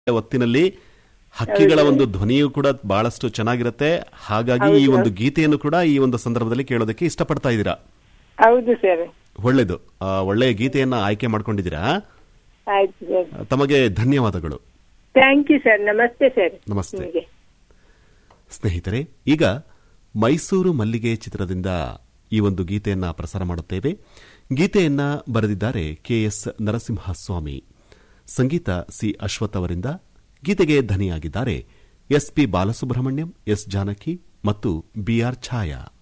ಹೊತ್ತಿನಲ್ಲಿ ಹಕ್ಕಿಗಳ ಒಂದು ಧ್ವನಿಯು ಕೂಡ ಬಹಳಷ್ಟು ಚೆನ್ನಾಗಿರುತ್ತೆ ಹಾಗಾಗಿ ಈ ಒಂದು ಗೀತೆಯನ್ನು ಕೂಡ ಈ ಒಂದು ಸಂದರ್ಭದಲ್ಲಿ ಕೇಳೋದಕ್ಕೆ ಇಷ್ಟಪಡ್ತಾ ಇದ್ದೀರಾ ಹೌದು ಸರ್ ಒಳ್ಳೇದು ಆ, ಒಳ್ಳೆಯ ಗೀತೆಯನ್ನ ಆಯ್ಕೆ ಮಾಡ್ಕೊಂಡಿದ್ದೀರಾ ಆಯ್ತು ಸರ್ ತಮಗೆ ಧನ್ಯವಾದಗಳು ಥ್ಯಾಂಕ್ ಯು ಸರ್ ನಮಸ್ತೆ ಸರ್ ನಮಸ್ತೆ. ನಿಮಗೆ ಸ್ನೇಹಿತರೆ ಈಗ ಮೈಸೂರು ಮಲ್ಲಿಗೆ ಚಿತ್ರದಿಂದ ಈ ಒಂದು ಗೀತೆಯನ್ನ ಪ್ರಸಾರ ಮಾಡುತ್ತೇವೆ ಗೀತೆಯನ್ನ ಬರೆದಿದ್ದಾರೆ ಕೆಎಸ್ ನರಸಿಂಹಸ್ವಾಮಿ ಸಂಗೀತ ಸಿ ಅಶ್ವಥ್ ಅವರಿಂದ ಗೀತೆಗೆ ಧನಿಯಾಗಿದ್ದಾರೆ S P Balasubrahmanyam S Janaki ಮತ್ತು ಬಿಆರ್ ಛಾಯಾ